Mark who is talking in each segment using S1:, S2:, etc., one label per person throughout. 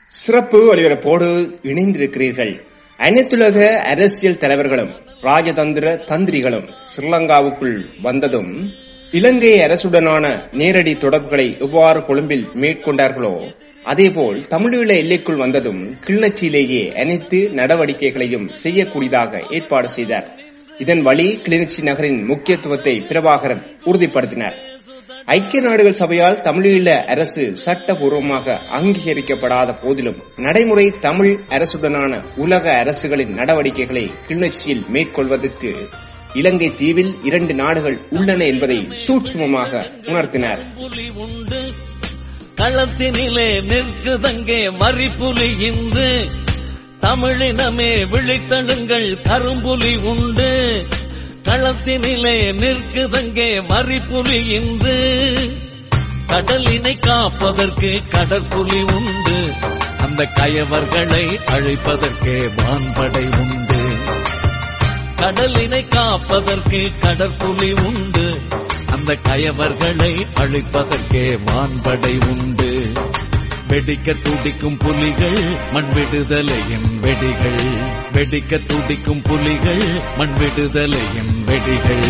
S1: சிறப்பு ஒலிபரப்போடு இணைந்திருக்கிறீர்கள் அனைத்துலக அரசியல் தலைவர்களும் ராஜதந்திர தந்திரிகளும் ஸ்ரீலங்காவுக்குள் வந்ததும் இலங்கை அரசுடனான நேரடி தொடர்புகளை எவ்வாறு கொழும்பில் மேற்கொண்டார்களோ அதேபோல் தமிழீழ எல்லைக்குள் வந்ததும் கிள்ளச்சியிலேயே அனைத்து நடவடிக்கைகளையும் செய்யக்கூடியதாக ஏற்பாடு செய்தார் இதன் வழி கிளிநொச்சி நகரின் முக்கியத்துவத்தை பிரபாகரன் உறுதிப்படுத்தினார் ஐக்கிய நாடுகள் சபையால் தமிழீழ அரசு சட்டபூர்வமாக அங்கீகரிக்கப்படாத போதிலும் நடைமுறை தமிழ் அரசுடனான உலக அரசுகளின் நடவடிக்கைகளை கிளிநொச்சியில் மேற்கொள்வதற்கு இலங்கை தீவில் இரண்டு நாடுகள் உள்ளன என்பதை சூட்சுமமாக உணர்த்தினார்
S2: புலி உண்டு களத்தினிலே நிற்குதங்கே மறிப்புலி இன்று தமிழினமே விழித்தழுங்கள் கரும்புலி உண்டு களத்தினிலே நிற்குதங்கே மறிப்புலி இன்று கடலினை காப்பதற்கு கடற்புலி உண்டு அந்த கயவர்களை அழிப்பதற்கு வான்படை உண்டு கடலினை காப்பதற்கு கடற்புலி உண்டு அந்த கயவர்களை அழிப்பதற்கே வான்படை உண்டு வெடிக்க துடிக்கும் புலிகள் மண் விடுதலையின் வெடிகள் வெடிக்க துடிக்கும் புலிகள் மண் விடுதலையின் வெடிகள்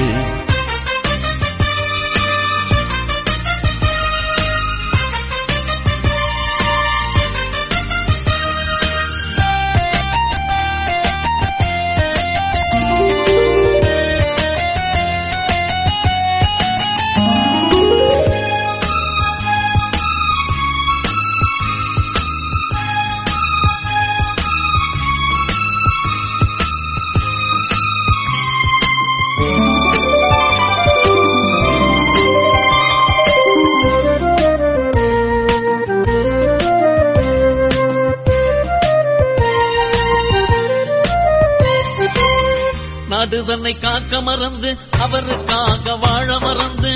S2: நாடு தன்னை காக்க மறந்து அவருக்காக வாழ மறந்து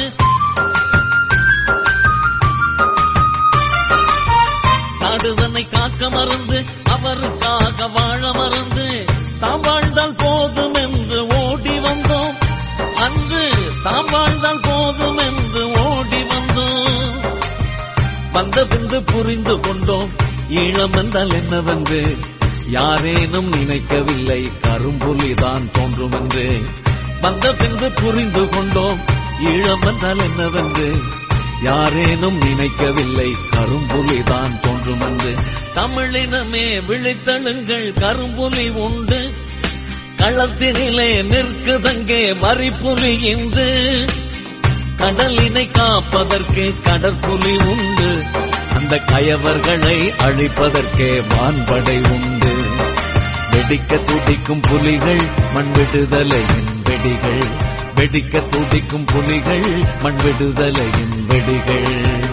S2: நாடு தன்னை காக்க மறந்து அவருக்காக வாழ மறந்து தாம் வாழ்ந்தால் போதும் என்று ஓடி வந்தோம் அன்று தாம் வாழ்ந்தால் போதும் என்று ஓடி வந்தோம் வந்த பின்பு புரிந்து கொண்டோம் ஈழம் என்றால் என்னவென்று யாரேனும் நினைக்கவில்லை கரும்புலிதான் தோன்றும் என்று வந்த பின்பு புரிந்து கொண்டோம் ஈழம் என்றால் என்னவென்று யாரேனும் நினைக்கவில்லை கரும்புலிதான் தோன்றும் என்று தமிழினமே விழித்தழுங்கள் கரும்புலி உண்டு களத்தினிலே நிற்குதங்கே மறிப்புலி இன்று கடலினை காப்பதற்கு கடற்புலி உண்டு அந்த கயவர்களை அழிப்பதற்கே வான்படை உண்டு வெடிக்க துடிக்கும் புலிகள் மண் விடுதலையின் வெடிகள் வெடிக்க துடிக்கும் புலிகள் மண் விடுதலையின் வெடிகள்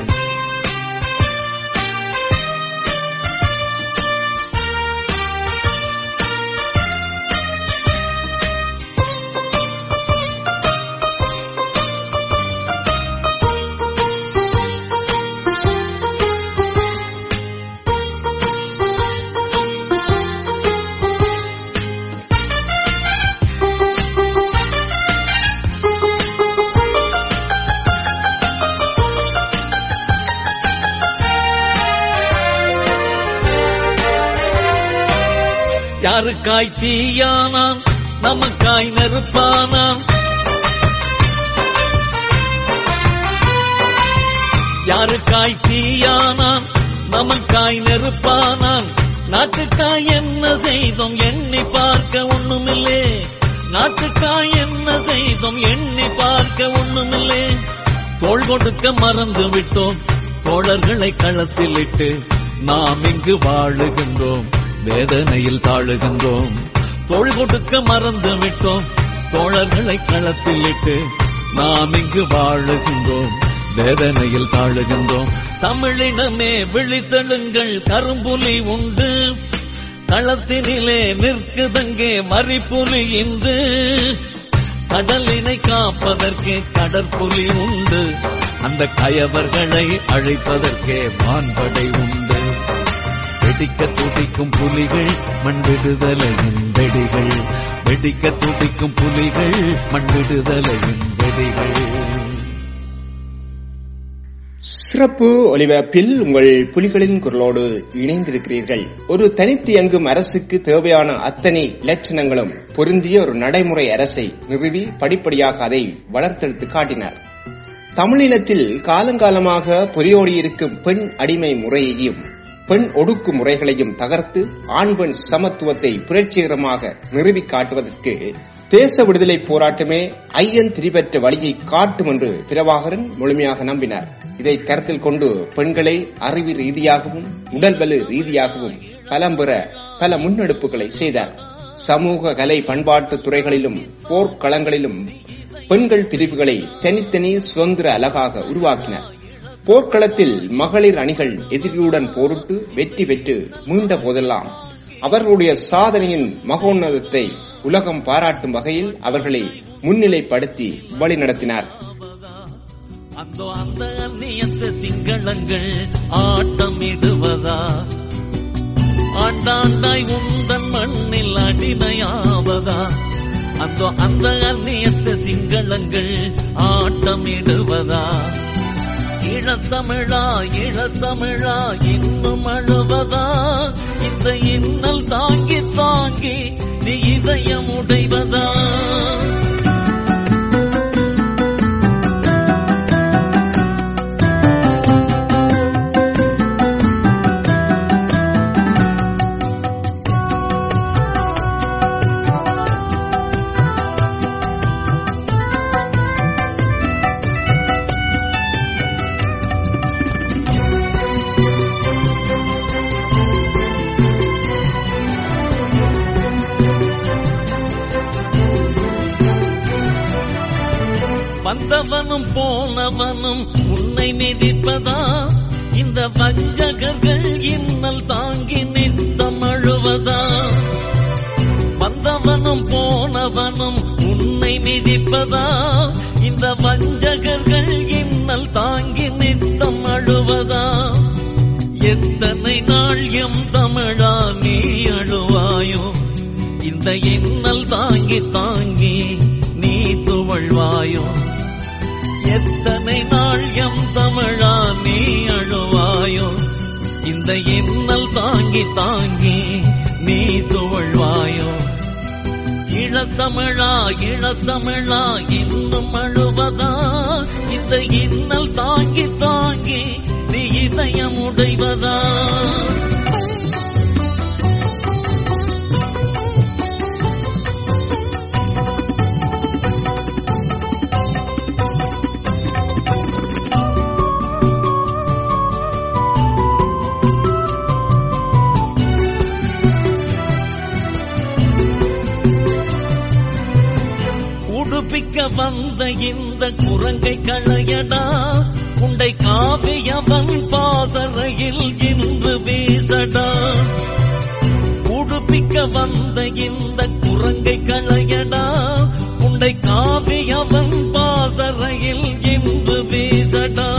S2: யாருக்காய் தீயானான் நமக்காய் நெருப்பானான் யாருக்காய் தீயானான் நமக்காய் நெருப்பானான் நாட்டுக்காய் என்ன செய்தோம் எண்ணி பார்க்க ஒண்ணுமில்லே நாட்டுக்காய் என்ன செய்தோம் எண்ணி பார்க்க ஒண்ணுமில்லே தோள் கொடுக்க மறந்து விட்டோம் தோழர்களை களத்தில் இட்டு நாம் இங்கு வாழுகின்றோம் வேதனையில் தாழுகின்றோம் தோள் கொடுக்க மறந்து விட்டோம் தோழர்களை களத்தில் இட்டு நாம் இங்கு வாழுகின்றோம் வேதனையில் தாழுகின்றோம் தமிழினமே விழித்தெழுங்கள் கரும்புலி உண்டு களத்தினிலே நிற்குதங்கே மறிப்புலி இன்று கடலினை காப்பதற்கு கடற்புலி உண்டு அந்த கயவர்களை அழைப்பதற்கே வான்படை உண்டு வெடிக்க துடிக்கும் புலிகள் மண் விடுதலையின் வெடிகள் வெடிக்க துடிக்கும் புலிகள் மண் விடுதலையின் வெடிகள்
S1: சிறப்பு ஒலிபரப்பில் உங்கள் புலிகளின் குரலோடு இணைந்திருக்கிறீர்கள் ஒரு தனித்து இயங்கும் அரசுக்கு தேவையான அத்தனை இலட்சணங்களும் பொருந்திய ஒரு நடைமுறை அரசை நிறுவி படிப்படியாக அதை வளர்த்தெடுத்து காட்டினார் தமிழினத்தில் காலங்காலமாக பொறியோடியிருக்கும் பெண் அடிமை முறையையும் பெண் ஒடுக்கு முறைகளையும் தகர்த்து ஆண் பெண் சமத்துவத்தை புரட்சிகரமாக நிறுவி காட்டுவதற்கு தேச விடுதலை போராட்டமே ஐயன் திரிபற்ற வழியை காட்டும் என்று பிரபாகரன் முழுமையாக நம்பினார் இதை கருத்தில் கொண்டு பெண்களை அறிவு ரீதியாகவும் உடல் வலு ரீதியாகவும் பலம் பெற பல முன்னெடுப்புகளை செய்தார் சமூக கலை பண்பாட்டு துறைகளிலும் போர்க்களங்களிலும் பெண்கள் பிரிவுகளை தனித்தனி சுதந்திர அலகாக உருவாக்கினார் போர்க்களத்தில் மகளிர் அணிகள் எதிரியுடன் போரிட்டு வெற்றி பெற்று மீண்ட போதெல்லாம் அவர்களுடைய சாதனையின் மகோன்னதத்தை உலகம் பாராட்டும் வகையில் அவர்களை முன்னிலைப்படுத்தி வழிநடத்தினார்
S2: அந்த அந்த அந்நியத்து சிங்களங்கள் ஆட்டமிடுவதா ஆண்டாண்டாய் உந்தன் மண்ணில் அடிமையாவதா அந்த அந்த அந்நியத்து சிங்களங்கள் ஆட்டமிடுவதா இழத்தமிழா இழத்தமிழா இன்னும் அழுவதா இந்த இன்னல் தாங்கி தாங்கி நீ இதயம் உடைவதா வந்தவனும் போனவனும் உன்னை மிதிப்பதா இந்த வஞ்சகர்கள் இன்னல் தாங்கி நித்தம் அழுவதா வந்தவனும் போனவனும் உன்னை மிதிப்பதா இந்த வஞ்சகர்கள் இன்னல் தாங்கி நித்தம் அழுவதா எத்தனை நாள் எம் தமிழா நீ அழுவாயோ இந்த இன்னல் தாங்கி தாங்கி நீ துவழ்வாயோ எத்தனை நாள் எம் தமிழா நீ அழுவாயோ இந்த இன்னல் தாங்கி தாங்கி நீ துவழ்வாயோ இளத்தமிழா இளத்தமிழா இன்னும் அழுவதா இந்த இன்னல் தாங்கி தாங்கி நீ இதயம் உடைவதா உடுப்பிக்க வந்த இந்த குரங்கை களையடா உண்டை காவியவன் பாதரையில் இன்று வீசடா உடுப்பிக்க வந்த இந்த குரங்கை களையடா உண்டை காவியவன் பாதரையில் இன்று வீசடா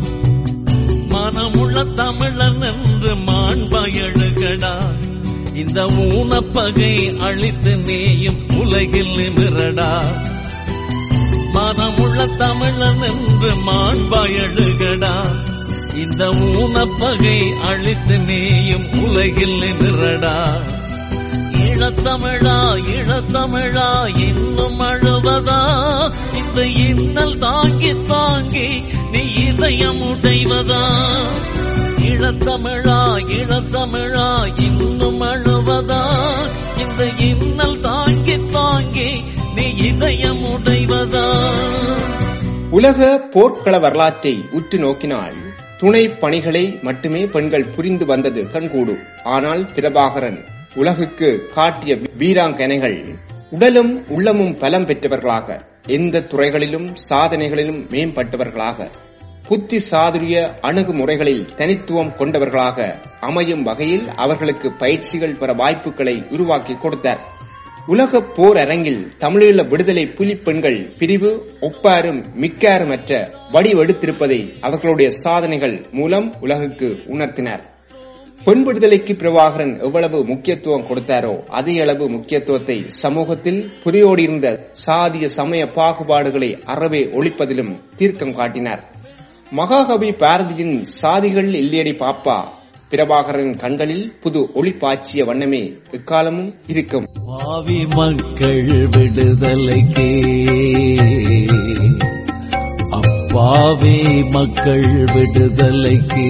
S2: மனமுள்ள தமிழன் என்று மாண்பயழுகடா இந்த ஊனப்பகை அழித்து நீயும் உலகில் நிமிரடா மனமுள்ள தமிழன் என்று மாண்பாயழுகடா இந்த ஊனப்பகை அழித்து நீயும் உலகில் நிமிரடா ஈழத்தமிழா ஈழத்தமிழா இன்னும் அழுவதா இந்த இன்னல் தாங்கி தாங்கி நீ இதயம் உடைவதா ஈழத்தமிழா ஈழத்தமிழா இன்னும் அழுவதா இந்த இன்னல் தாங்கி தாங்கி நீ இதயம் உடைவதா
S1: உலக போர்க்கள வரலாற்றை உற்று நோக்கினால் துணை பணிகளை மட்டுமே பெண்கள் புரிந்து வந்தது கண்கூடு ஆனால் பிரபாகரன் உலகுக்கு காட்டிய வீராங்கனைகள் உடலும் உள்ளமும் பலம் பெற்றவர்களாக எந்த துறைகளிலும் சாதனைகளிலும் மேம்பட்டவர்களாக புத்தி சாதுரிய அணுகுமுறைகளில் தனித்துவம் கொண்டவர்களாக அமையும் வகையில் அவர்களுக்கு பயிற்சிகள் பெற வாய்ப்புகளை உருவாக்கி கொடுத்தார் உலக போர் அரங்கில் தமிழீழ விடுதலை புலிப்பெண்கள் பிரிவு ஒப்பாரும் மிக்காருமற்ற வடிவெடுத்திருப்பதை அவர்களுடைய சாதனைகள் மூலம் உலகுக்கு உணர்த்தினார் பெண் விடுதலைக்கு பிரபாகரன் எவ்வளவு முக்கியத்துவம் கொடுத்தாரோ அதே அளவு முக்கியத்துவத்தை சமூகத்தில் புரியோடியிருந்த சாதிய சமய பாகுபாடுகளை அறவே ஒழிப்பதிலும் தீர்க்கம் காட்டினார் மகாகவி பாரதியின் சாதிகள் இல்லையடி பாப்பா பிரபாகரன் கண்களில் புது ஒளி பாய்ச்சிய வண்ணமே எக்காலமும் இருக்கும்
S2: பாவி மக்கள் விடுதலைக்கே அப்பாவி மக்கள் விடுதலைக்கே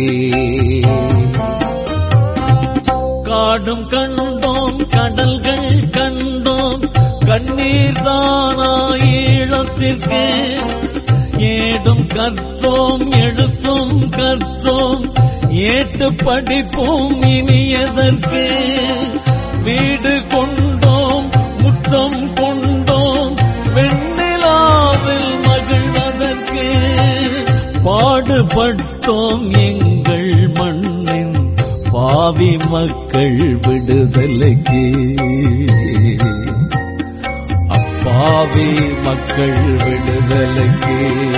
S2: காடும் கண்டோம் கடல்கள் கண்டோம் கண்ணீர் தானா ஈழத்திற்கு ஏடும் கற்றோம் எழுத்தும் கற்றோம் ஏட்டு படிப்போம் இனி எதற்கு வீடு கொண்டோம் முற்றம் கொண்டோம் வெண்ணிலாவில் மகிழ்வதற்கு பாடுபட்டோம் எங்கள் மண்ணின் பாவி மக்கள் விடுதலைக்கு அப்பாவி மக்கள் விடுதலைக்கு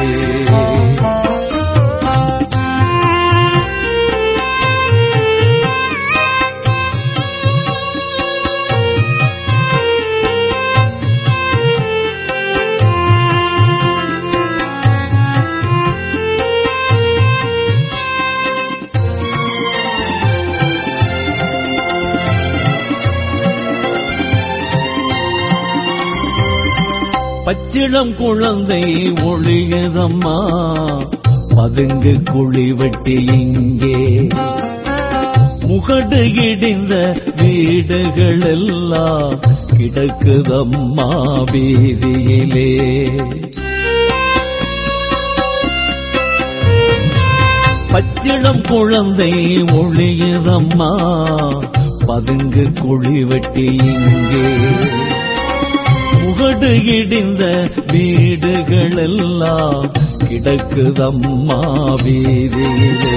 S2: பச்சிளம் குழந்தை ஒளியதம்மா பதுங்கு குழி வெட்டி இங்கே முகடு இடிந்த வீடுகள் எல்லாம் கிடக்குதம்மா வீதியிலே பச்சிளம் குழந்தை ஒளியதம்மா பதுங்கு குழி வெட்டி இங்கே முகடு இடிந்த வீடுகள் எல்லாம் கிடக்குதம்மா வீதியிலே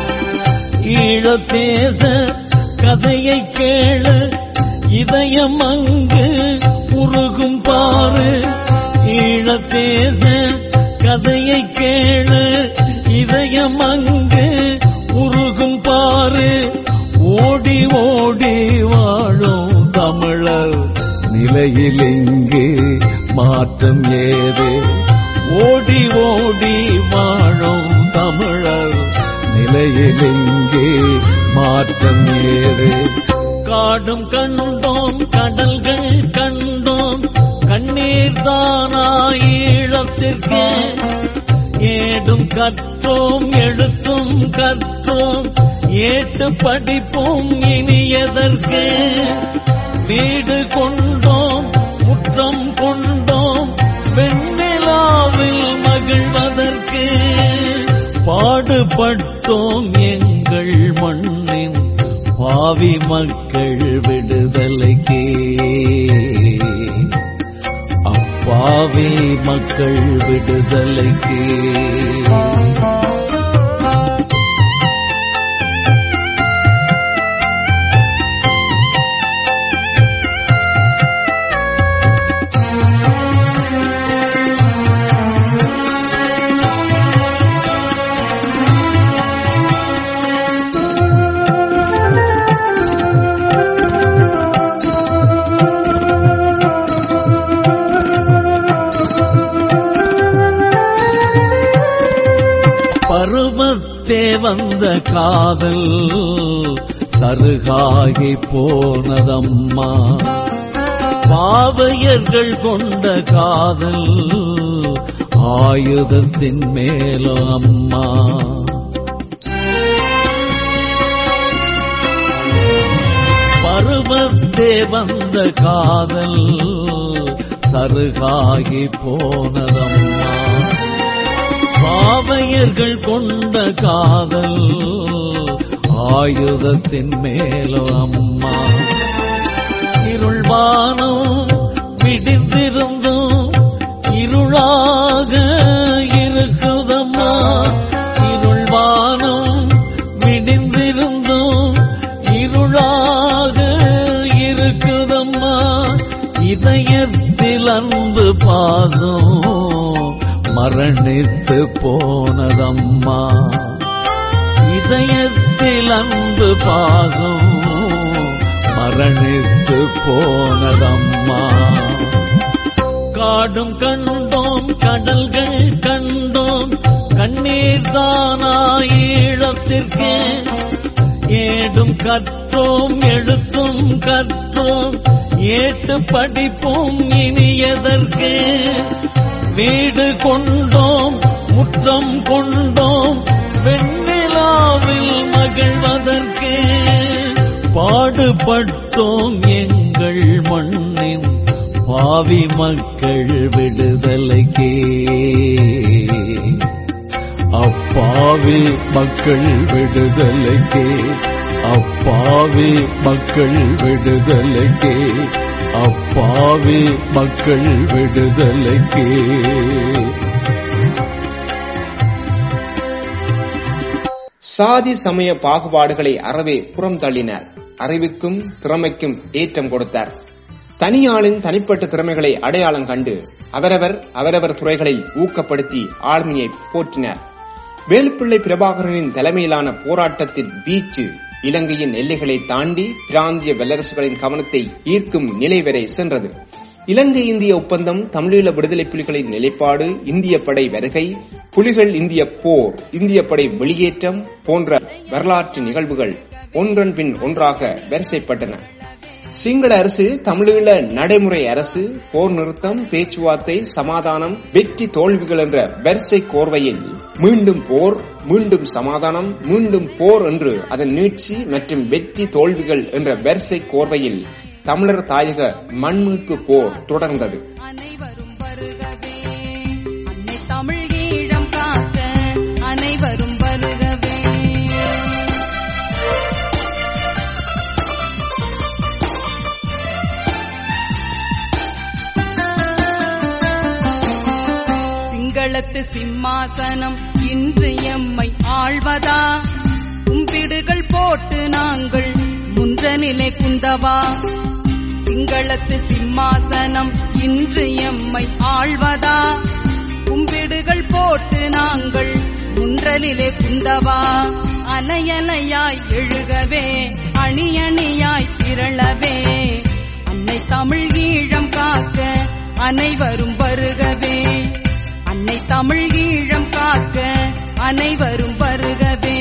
S2: ஈழத்தேச கதையை கேளு இதயம் அங்கு உருகும் பாரு ஈழத்தேச கதையை கேளு இதயம் அங்கு உருகும் பாரு ஓடி ஓடி வாழும் தமிழர் நிலையில் இங்கே மாற்றம் ஏது ஓடி ஓடி வாழும் தமிழர் நிலையில் இங்கே மாற்றம் ஏது காடும் கண்டோம் கடல்கள் கண்டோம் கண்ணீர் தானா ஈழத்திற்கு ஏடும் கற்றோம் எழுத்தும் கற்றோம் ஏட்டு படிப்போம் இனி எதற்கு வீடு கொண்டோம் முற்றம் கொண்டோம் வெண்ணிலாவில் மகிழ்வதற்கு பாடுபட்டோம் எங்கள் மண்ணின் பாவி மக்கள் விடுதலைக்கே அப்பாவி மக்கள் விடுதலைக்கே பருவத்தே வந்த காதல் சருகாகி போனதம்மா பாவையர்கள் கொண்ட காதல் ஆயுதத்தின் மேலும் அம்மா பருவத்தே வந்த காதல் சருகாகி போனதம்மா பாவையர்கள் கொண்ட காதல் ஆயுதத்தின் மேலும் அம்மா இருள்வானம் விடிந்திருந்தும் இருளாக இருக்குதம்மா இருள்வானம் விடிந்திருந்தும் இருளாக இருக்குதம்மா இதயத்தில் அன்பு பாசம் மரணித்து போனதம்மா இதயத்தில் அன்பு பாசம் மரணித்து போனதம்மா காடும் கண்டோம் கடல்கள் கண்டோம் கண்ணீர் தானா ஈழத்திற்கு ஏடும் கற்றோம் எழுத்தும் கற்றோம் ஏட்டு படிப்போம் இனி எதற்கு வீடு கொண்டோம் முற்றம் கொண்டோம் வெண்ணிலாவில் மகிழ்வதற்கு பாடுபட்டோம் எங்கள் மண்ணின் பாவி மக்கள் விடுதலைக்கே அப்பாவி மக்கள் விடுதலைக்கே அப்பாவி மக்கள் விடுதலைக்கே அப்பாவி மக்கள் விடுதலைக்கே
S1: சாதி சமய பாகுபாடுகளை அறவே புறம் தள்ளினார் அறிவுக்கும் திறமைக்கும் ஏற்றம் கொடுத்தார் தனியாளின் தனிப்பட்ட திறமைகளை அடையாளம் கண்டு அவரவர் அவரவர் துறைகளில் ஊக்கப்படுத்தி ஆளுமையை போற்றினார் வேலுப்பிள்ளை பிரபாகரனின் தலைமையிலான போராட்டத்தின் வீச்சு இலங்கையின் எல்லைகளை தாண்டி பிராந்திய வல்லரசுகளின் கவனத்தை ஈர்க்கும் நிலை வரை சென்றது இலங்கை இந்திய ஒப்பந்தம் தமிழீழ விடுதலை புலிகளின் நிலைப்பாடு இந்திய படை வருகை புலிகள் இந்திய போர் இந்திய படை வெளியேற்றம் போன்ற வரலாற்று நிகழ்வுகள் ஒன்றன் பின் ஒன்றாக வரிசைப்பட்டன சிங்கள அரசு தமிழீழ நடைமுறை அரசு போர் நிறுத்தம் பேச்சுவார்த்தை சமாதானம் வெற்றி தோல்விகள் என்ற வரிசை கோர்வையில் மீண்டும் போர் மீண்டும் சமாதானம் மீண்டும் போர் என்று அதன் நீட்சி மற்றும் வெற்றி தோல்விகள் என்ற வரிசை கோர்வையில் தமிழர் தாயக மண்மீட்பு போர் தொடர்ந்தது
S3: அனைவரும் வருகவே அன்னை தமிழ் ஈழம் காக்க அனைவரும் வருகவே சிங்களத்து சிம்மாசனம் இன்று எம்மை ஆழ்வதா கும்பிடுகள் போட்டு நாங்கள் முன்ற நிலை குந்தவா சிங்களத்து சிம்மாசனம் இன்று எம்மை ஆழ்வதா கும்பிடுகள் போட்டு நாங்கள் முன்றலிலே குந்தவா அலையலையாய் எழுகவே அணி அணியாய் திரளவே அன்னை தமிழ் ஈழம் காக்க அனைவரும் வருகவே அன்னை தமிழ் ஈழம் காக்க அனைவரும் வருகவே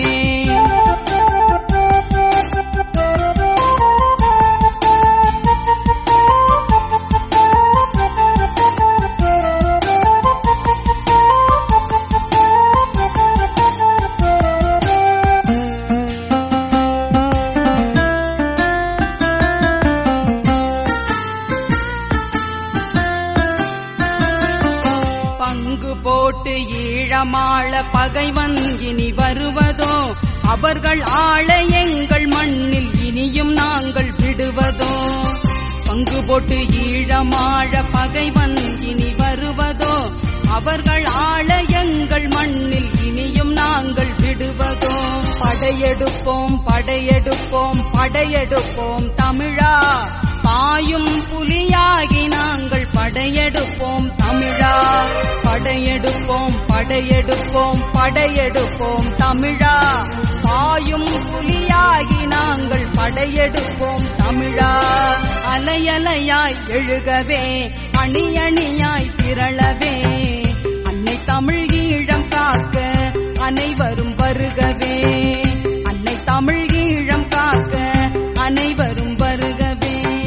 S3: பங்கு போட்டு ஈழமாள பகைவன் இனி வருவதோ அவர்கள் ஆள எங்கள் மண்ணில் இனியும் நாங்கள் விடுவதோ பங்கு போட்டு ஈழமாழ பகைவன் இனி வருவதோ அவர்கள் ஆள எங்கள் மண்ணில் இனியும் நாங்கள் விடுவதோ படையெடுப்போம் படையெடுப்போம் படையெடுப்போம் தமிழா பாயும் புலியாகி நாங்கள் படையெடுப்போம் தமிழா படையெடுப்போம் படையெடுப்போம் படையெடுப்போம் தமிழா பாயும் புலியாகி நாங்கள் படையெடுப்போம் தமிழா அலையலையாய் எழுகவே அணி அணியாய் திரளவே அன்னை தமிழ் ஈழம் காக்க அனைவரும் வருகவே அன்னை தமிழ் ஈழம் காக்க அனைவரும் வருகவே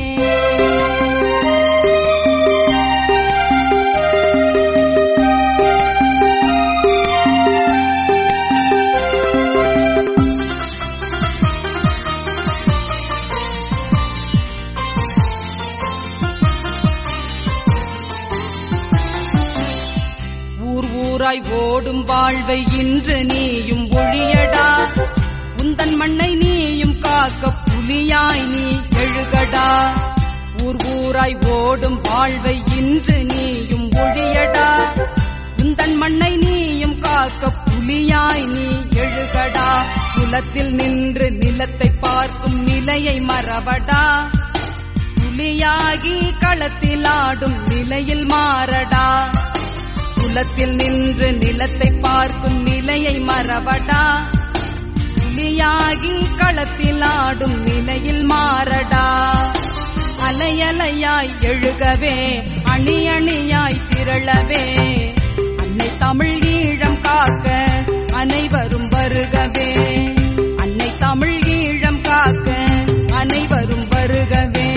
S3: ஊர் ஊராய் ஓடும் வாழ்வை இன்று நீயும் ஒழியடா உந்தன் மண்ணை நீயும் காக்க புலியாய் நீ எழுகடா ஊர் ஊராய் ஓடும் வாழ்வை இன்று நீயும் ஒழியடா உந்தன் மண்ணை நீயும் காக்க புலியாய் நீ எழுகடா குலத்தில் நின்று நிலத்தை பார்க்கும் நிலையை மறவடா புலியாகி களத்தில் ஆடும் நிலையில் மாறடா குலத்தில் நின்று நிலத்தை பார்க்கும் நிலையை மறவடா புலியாகி களத்தில் ஆடும் நிலையில் மாறடா அலையலையாய் எழுகவே அணி அணியாய் திரளவே அன்னை தமிழ் ஈழம் காக்க அனைவரும் வருகவே அன்னை தமிழ் ஈழம் காக்க அனைவரும் வருகவே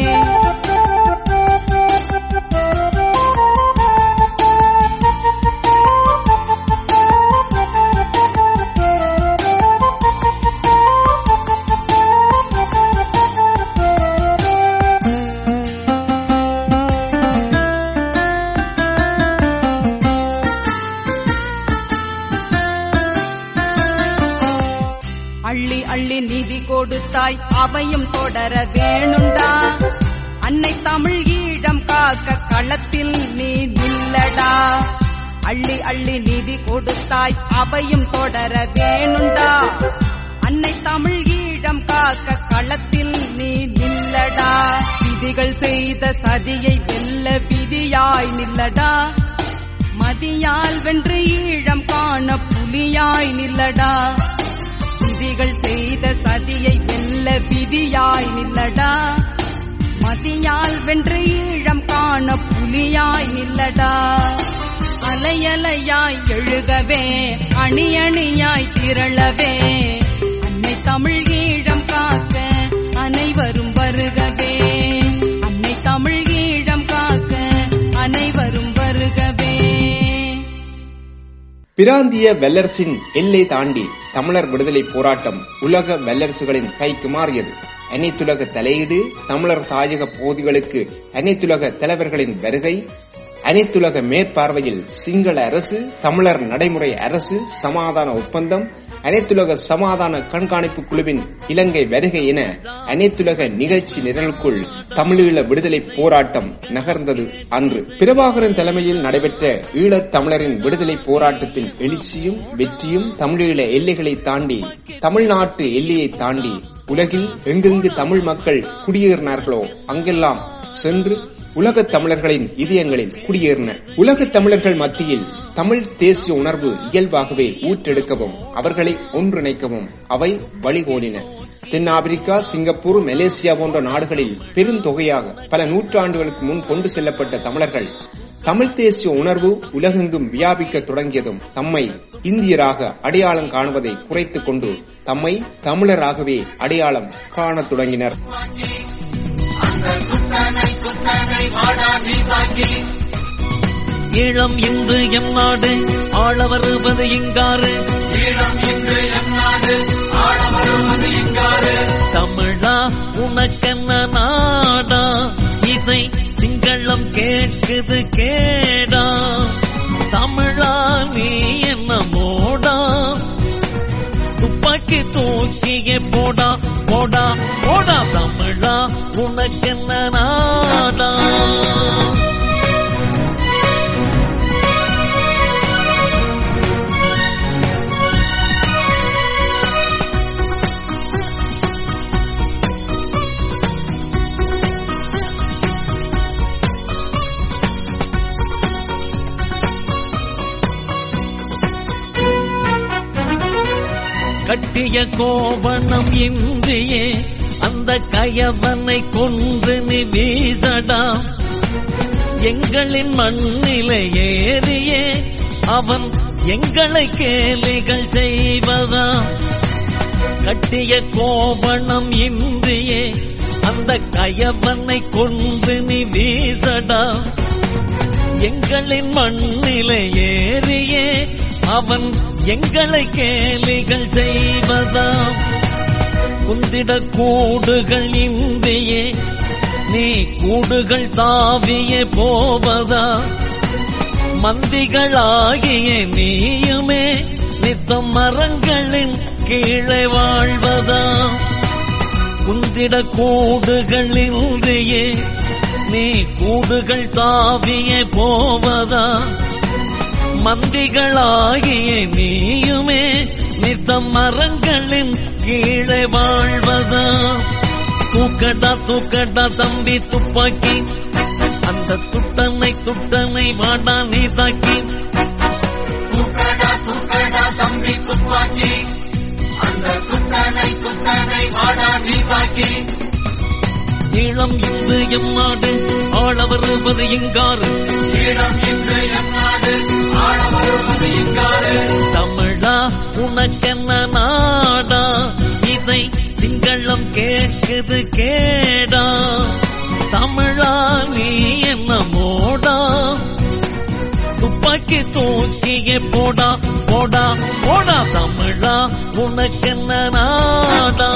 S3: அள்ளி அள்ளி நிதி கொடுத்தாய் அவையும் தொடர வேணுண்டா அன்னை தமிழ் ஈழம் காக்க களத்தில் நீ நில்லடா அள்ளி அள்ளி நிதி கொடுத்தாய் அவையும் தொடர வேணுண்டா அன்னை தமிழ் ஈழம் காக்க களத்தில் நீ நில்லடா விதிகள் செய்த சதியை வெல்ல விதியாய் நில்லடா மதியால் வென்று ஈழம் காண புலியாய் நில்லடா விதிகள் செய்த சதியை வெல்ல விதியாய் நில்லடா மதியால் வென்று ஈழம் காண புலியாய் நில்லடா அலையலையாய் எழுகவே அணி அணியாய் திரளவே அன்னை தமிழ் ஈழம் காக்க அனைவரும் வருகவே அன்னை தமிழ் ஈழம் காக்க அனைவரும் வருகவே
S1: பிராந்திய வல்லரசின் எல்லை தாண்டி தமிழர் விடுதலை போராட்டம் உலக வல்லரசுகளின் கைக்கு மாறியது அனைத்துலக தலையீடு தமிழர் தாயக பகுதிகளுக்கு அனைத்துலக தலைவர்களின் வருகை அனைத்துலக மேற்பார்வையில் சிங்கள அரசு தமிழர் நடைமுறை அரசு சமாதான ஒப்பந்தம் அனைத்துலக சமாதான கண்காணிப்பு குழுவின் இலங்கை வருகை என அனைத்துலக நிகழ்ச்சி நிரலுக்குள் தமிழீழ விடுதலை போராட்டம் நகர்ந்தது அன்று பிரபாகரன் தலைமையில் நடைபெற்ற ஈழத் தமிழரின் விடுதலை போராட்டத்தின் எழுச்சியும் வெற்றியும் தமிழீழ எல்லைகளை தாண்டி தமிழ்நாட்டு எல்லையை தாண்டி உலகில் எங்கெங்கு தமிழ் மக்கள் குடியேறினார்களோ அங்கெல்லாம் சென்று உலகத் தமிழர்களின் இதயங்களில் குடியேறின உலகத் தமிழர்கள் மத்தியில் தமிழ் தேசிய உணர்வு இயல்பாகவே ஊற்றெடுக்கவும் அவர்களை ஒன்றிணைக்கவும் அவை வழிகோலின தென்னாப்பிரிக்கா சிங்கப்பூர் மலேசியா போன்ற நாடுகளில் பெருந்தொகையாக பல நூற்றாண்டுகளுக்கு முன் கொண்டு செல்லப்பட்ட தமிழர்கள் தமிழ் தேசிய உணர்வு உலகெங்கும் வியாபிக்க தொடங்கியதும் தம்மை இந்தியராக அடையாளம் காணுவதை குறைத்துக் கொண்டு தம்மை தமிழராகவே அடையாளம் காணத் தொடங்கினர்
S4: ஈழம் இன்று எம் நாடு ஆள வருவது இங்காறு தமிழா உனக்கென்ன நாடா இதை சிங்களம் கேட்குது கேடா தமிழா நீ என்ன மோடா துப்பாக்கி தூக்கியே போடா போடா போடா தமிழா உனக்கென்ன நாடா கட்டிய கோவணம் இன்றியே அந்த கயவனை கொன்று நீ வீசடா எங்களின் மண்ணிலே ஏறியே அவன் எங்களை கேலிகள் செய்வதா கட்டிய கோவணம் இன்றியே அந்த கயவனை கொன்று நீ வீசடா எங்களின் மண்ணிலே ஏறியே அவன் எங்களை கேலிகள் செய்வதா குந்திட கூடுகள் இந்தியே நீ கூடுகள் தாவியே போவதா மந்திகளாகிய நீயுமே நித்தம் மரங்களின் கீழே வாழ்வதா குந்திட கூடுகள் இன்றியே நீ கூடுகள் தாவியே போவதா மந்திகளாகிய நீயுமே நித்தம் மரங்களின் கீழே வாழ்வதா தூக்கடா தூக்கடா தம்பி துப்பாக்கி அந்த துட்டனை துட்டனை வாடா நீ தாக்கி ஈழ ஈழம் இந்து எம் நாடு ஆள வருவது இங்காறு தமிழா உனக்கென்ன நாடா இதை சிங்களம் கேட்குது கேடா தமிழா நீ என்ன மோடா துப்பாக்கி தூக்கியே போடா போடா போடா தமிழா உனக்கென்ன நாடா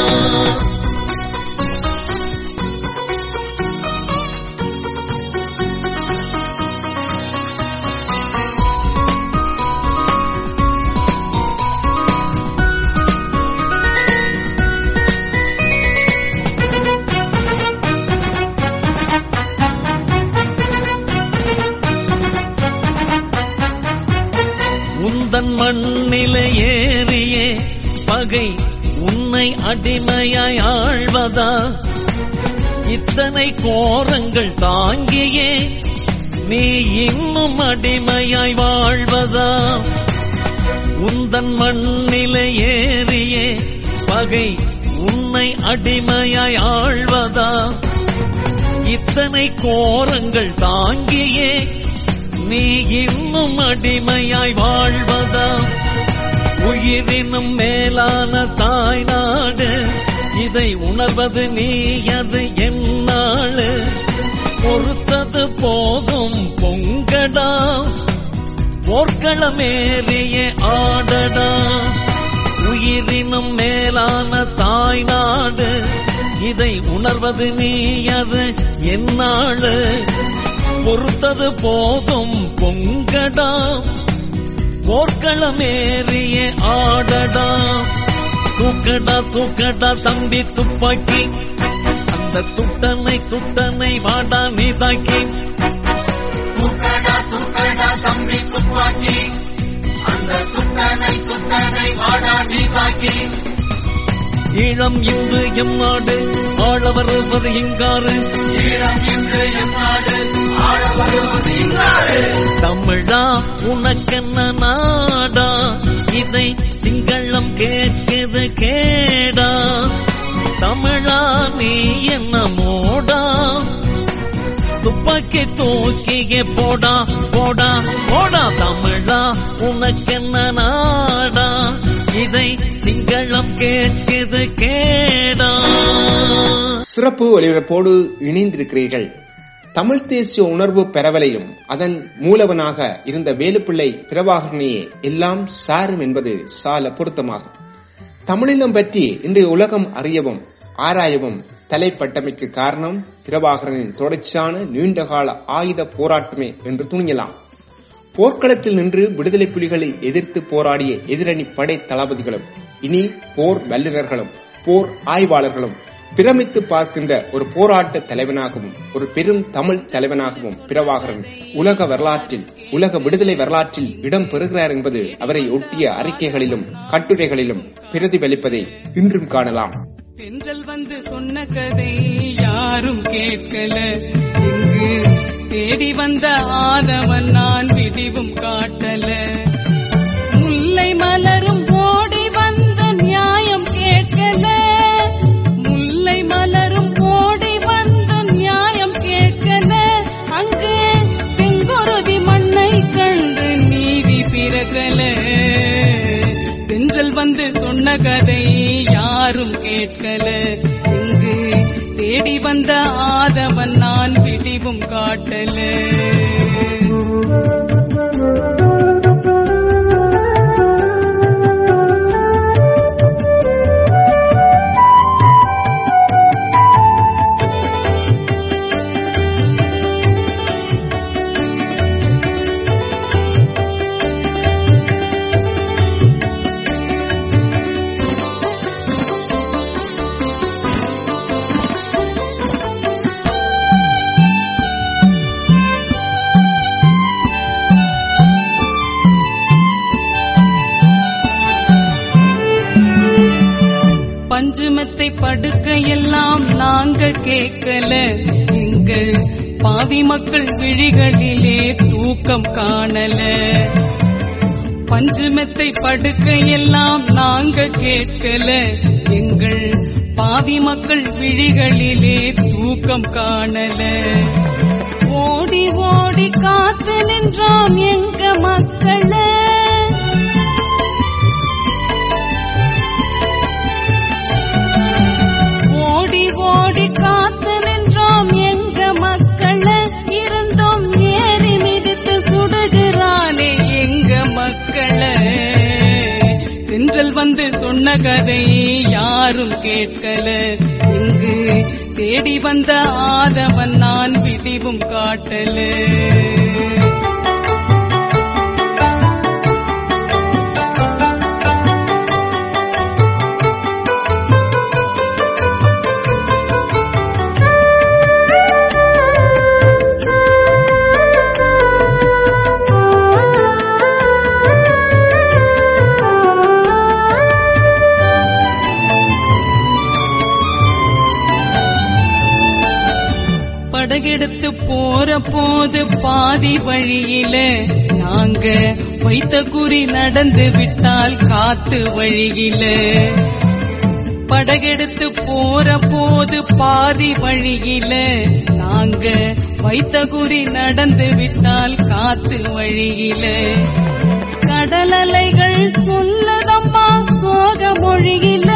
S4: உந்தன் மண்ணிலே ஏறியே பகை உன்னை அடிமையாய் ஆழ்வதா இத்தனை கோரங்கள் தாங்கியே நீ இன்னும் அடிமையாய் வாழ்வதா உந்தன் மண்ணிலே ஏறியே பகை உன்னை அடிமையாய் ஆழ்வதா இத்தனை கோரங்கள் தாங்கியே நீ இன்னும் அடிமையாய் வாழ்வதா உயிரினும் மேலான தாய் நாடு இதை உணர்வது நீ அது என்னாளு பொறுத்தது போதும் பொங்கடா போர்க்களமேறிய ஆடடா உயிரினும் மேலான தாய் நாடு இதை உணர்வது நீ அது என்னாளு பொறுத்தது போதும் பொங்கடா போர்க்களமேறிய ஆடடா தூக்கடா தூக்கடா தம்பி துப்பாக்கி அந்த துட்டனை துட்டனை வாடா நீ தாக்கி ஈழம் இன்று எம் நாடு ஆள வருவது இங்காறு தமிழா உனக்கென்ன நாடா இதை சிங்களம் கேட்குது கேடா தமிழா நீ என்ன மோடா துப்பாக்கி தூக்கியே போடா போடா போடா தமிழா உனக்கென்ன நாடா இதை சிங்களம் கேட்குது கேடா
S1: சிறப்பு ஒலிபரப்போடு இணைந்திருக்கிறீர்கள் தமிழ் தேசிய உணர்வு பெறவலையும் அதன் மூலவனாக இருந்த வேலுப்பிள்ளை பிரபாகரனையே எல்லாம் சாரும் என்பது சால பொருத்தமாகும் தமிழினம் பற்றி இன்றைய உலகம் அறியவும் ஆராயவும் தலைப்பட்டமைக்கு காரணம் பிரபாகரனின் தொடர்ச்சியான நீண்டகால ஆயுத போராட்டமே என்று துணியலாம் போர்க்களத்தில் நின்று விடுதலை புலிகளை எதிர்த்து போராடிய எதிரணி படை தளபதிகளும் இனி போர் வல்லுநர்களும் போர் ஆய்வாளர்களும் பிரமித்து பார்க்கின்ற ஒரு போராட்ட தலைவனாகவும் ஒரு பெரும் தமிழ் தலைவனாகவும் பிரபாகரன் உலக வரலாற்றில் உலக விடுதலை வரலாற்றில் இடம் பெறுகிறார் என்பது அவரை ஒட்டிய அறிக்கைகளிலும் கட்டுரைகளிலும் பிரதிபலிப்பதை இன்றும் காணலாம்
S3: தென்றல் வந்து சொன்ன கதை யாரும் கேட்கல இங்கு தேடி வந்த ஆதவன் நான் விடிவும் காட்டல முல்லை மலரும் ஓடி வந்த நியாயம் கேட்கல முல்லை மலரும் ஓடி வந்த நியாயம் கேட்கல அங்கு செங்குருதி மண்ணை கண்டு நீதி பிறக்கல தென்றல் வந்து சொன்ன கதை யாரும் கேட்கல இங்கு தேடி வந்த ஆதவன் நான் விடிவும் காட்டல பஞ்சுமெத்தை படுக்கையெல்லாம் நாங்க கேட்கல எங்க பாவி மக்கள் விழிகளிலே தூக்கம் காணல பஞ்சுமெத்தை படுக்கையெல்லாம் நாங்க கேட்கல எங்கள் பாவி மக்கள் விழிகளிலே தூக்கம் காணல ஓடி ஓடி காத்து நின்றோம் எங்க மக்களே ஓடி ஓடி காத்து நின்றோம் எங்க மக்கள இருந்தும் ஏறி மிதித்து சுடுகிறானே எங்க மக்கள தென்றல் வந்து சொன்ன கதை யாரும் கேட்கல இங்கு தேடி வந்த ஆதவன் நான் விடிவும் காட்டல படகெடுத்து போற போது பாதி வழியில நாங்க வைத்த குறி நடந்து விட்டால் காத்து வழியில படகெடுத்து போற போது பாதி வழியில நாங்க வைத்த குறி நடந்து விட்டால் காத்து வழியில கடலலைகள் சொல்லதம்மா சோக மொழியில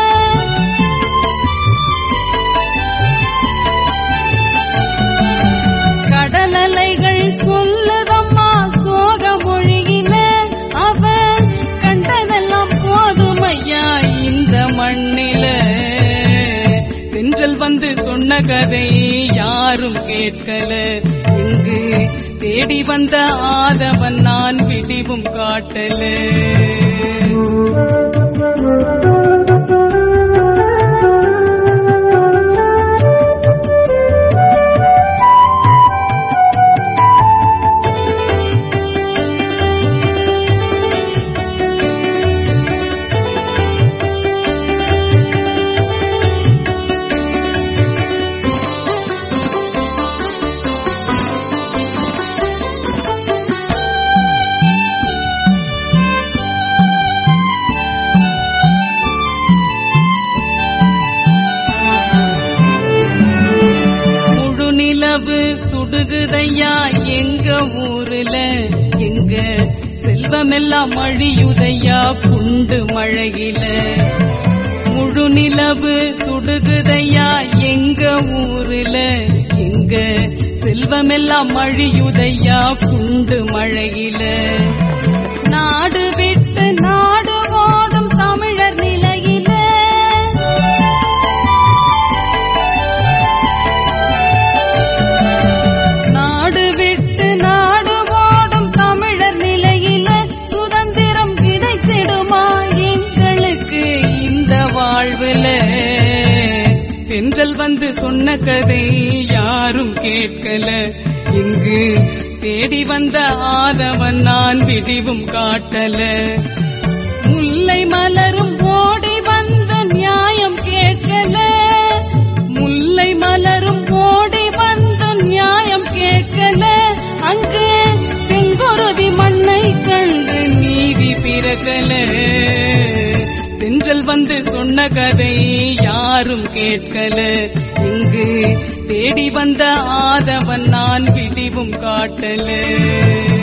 S3: கடலலைகள் சொல்லுதம்மா சோக மொழியில அவ கண்டதெல்லாம் போதுமையா இந்த மண்ணில தென்றல் வந்து சொன்ன கதை யாரும் கேட்கல இங்கு தேடி வந்த ஆதவன் நான் விடிவும் காட்டல முழு நிலவு சுடுகுதையா எங்க ஊருல எங்க செல்வமெல்லாம் அழியுதையா புண்டு மழையில முழு நிலவு சுடுகுதையா எங்க ஊருல எங்க செல்வமெல்லாம் அழியுதையா புண்டு மழையில நாடு விட்டு நாடு ஓடும் தமிழர் நிலையில நாடு விட்டு நாடு ஓடும் தமிழர் நிலையில சுதந்திரம் கிடைத்திடுமா எங்களுக்கு இந்த வாழ்வுல தென்றல் வந்து சொன்ன கதை யாரும் கேட்கல இங்கு தேடி வந்த ஆதவன் நான் விடிவும் காட்டல முல்லை மலரும் ஓடி வந்த நியாயம் கேட்கல முல்லை மலரும் ஓடி வந்த நியாயம் கேட்கல அங்கு செங்குருதி மண்ணை கண்டு நீதி பிறக்கல தென்றல் வந்து சொன்ன கதை யாரும் கேட்கல இங்கு தேடி வந்த ஆதவன் நான் விடிவும் காட்டல